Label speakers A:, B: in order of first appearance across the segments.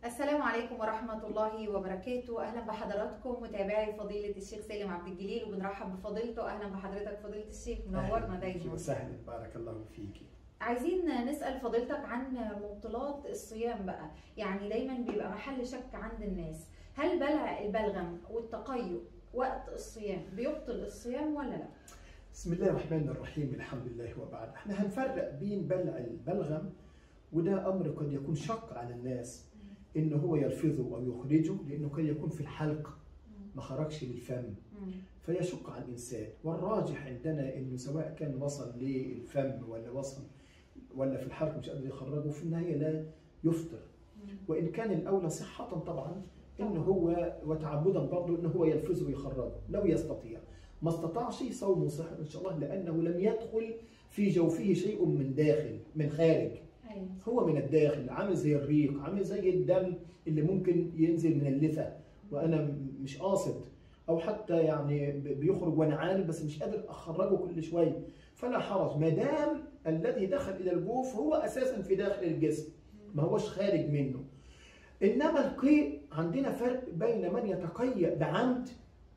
A: السلام عليكم ورحمة الله وبركاته أهلا بحضراتكم متابعي فضيلة الشيخ سالم عبد الجليل وبنرحب بفضيلته أهلا بحضرتك فضيلة الشيخ منورنا
B: أهلاً بيكي
A: دايما
B: وسهلا بارك الله فيكي
A: عايزين نسأل فضيلتك عن مبطلات الصيام بقى يعني دايما بيبقى محل شك عند الناس هل بلع البلغم والتقيؤ وقت الصيام بيبطل الصيام ولا لا؟
B: بسم الله الرحمن الرحيم الحمد لله وبعد احنا هنفرق بين بلع البلغم وده امر قد يكون شق على الناس ان هو يلفظه او يخرجه لانه قد يكون في الحلق ما خرجش للفم
A: مم.
B: فيشق على الانسان والراجح عندنا انه سواء كان وصل للفم ولا وصل ولا في الحلق مش قادر يخرجه في النهايه لا يفطر
A: مم.
B: وان كان الاولى صحه طبعا ان هو وتعبدا برضه ان هو يلفظه ويخرجه لو يستطيع ما استطاعش صومه صح ان شاء الله لانه لم يدخل في جوفه شيء من داخل من خارج
A: أيوة.
B: هو من الداخل عامل زي الريق عامل زي الدم اللي ممكن ينزل من اللثه وانا م- مش قاصد او حتى يعني ب- بيخرج وانا عارف بس مش قادر اخرجه كل شويه فلا حرج ما دام الذي دخل الى الجوف هو اساسا في داخل الجسم ما هوش خارج منه انما القيء عندنا فرق بين من يتقيأ بعمد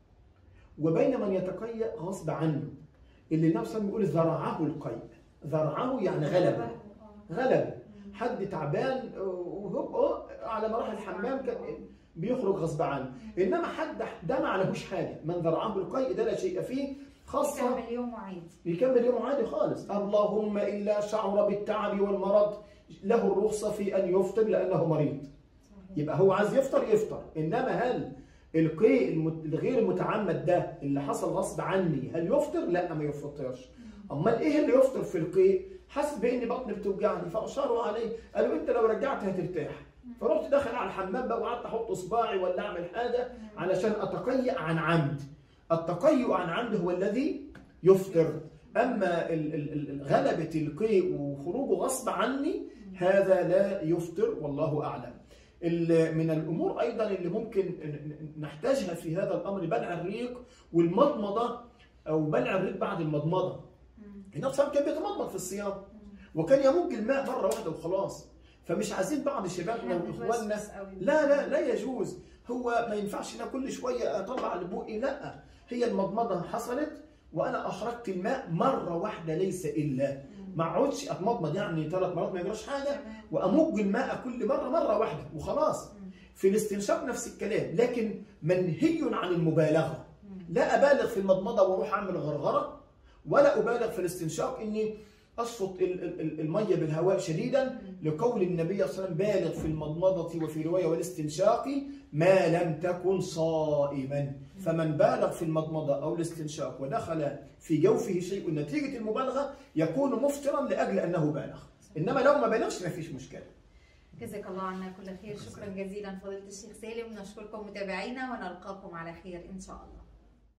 B: وبين من يتقيأ غصب عنه اللي نفسه بيقول ذرعه القيء ذرعه يعني غلبه
A: آه.
B: غلبه حد تعبان وهوب أه، على ما راح الحمام كان بيخرج غصب عنه انما حد ده ما عليهوش حاجه من ذرعه القيء ده لا شيء فيه خاصه
A: يكمل يوم وعيد
B: يكمل يوم عادي خالص اللهم الا شعر بالتعب والمرض له الرخصه في ان يفطر لانه مريض
A: صحيح.
B: يبقى هو عايز يفطر يفطر انما هل القيء المت- الغير المتعمد ده اللي حصل غصب عني هل يفطر لا ما يفطرش امال ايه اللي يفطر في القيء حاسس بان بطني بتوجعني فاشاروا عليه قالوا انت لو رجعت هترتاح فرحت داخل على الحمام بقى وقعدت احط اصبعي ولا اعمل حاجه علشان اتقيأ عن عمد التقيؤ عن عمد هو الذي يفطر اما ال- ال- ال- غلبه القيء وخروجه غصب عني هذا لا يفطر والله اعلم ال- من الامور ايضا اللي ممكن ن- ن- نحتاجها في هذا الامر بلع الريق والمضمضه او بلع الريق بعد المضمضه
A: مم.
B: النبي صلى الله عليه وسلم كان بيتمضمض في الصيام وكان يمج الماء مره واحده وخلاص فمش عايزين بعض شبابنا
A: إحنا
B: واخواننا
A: بنتوسوس قوي.
B: لا لا لا يجوز هو ما ينفعش انا كل شويه اطلع لبوقي لا هي المضمضه حصلت وانا اخرجت الماء مره واحده ليس الا ما اقعدش اتمضمض يعني ثلاث مرات ما يجراش حاجه
A: تمام.
B: وامج الماء كل مره مره واحده وخلاص
A: مم.
B: في الاستنشاق نفس الكلام لكن منهي عن المبالغه
A: مم.
B: لا ابالغ في المضمضه واروح اعمل غرغره ولا ابالغ في الاستنشاق اني اشفط ال- ال- ال- الميه بالهواء شديدا لقول النبي صلى الله عليه وسلم بالغ في المضمضه وفي روايه والاستنشاق ما لم تكن صائما فمن بالغ في المضمضه او الاستنشاق ودخل في جوفه شيء نتيجه المبالغه يكون مفطرا لاجل انه بالغ انما لو ما بالغش ما فيش مشكله
A: جزاك الله عنا كل خير شكرا جزيلا فضيلة الشيخ سالم نشكركم متابعينا ونلقاكم على خير إن شاء الله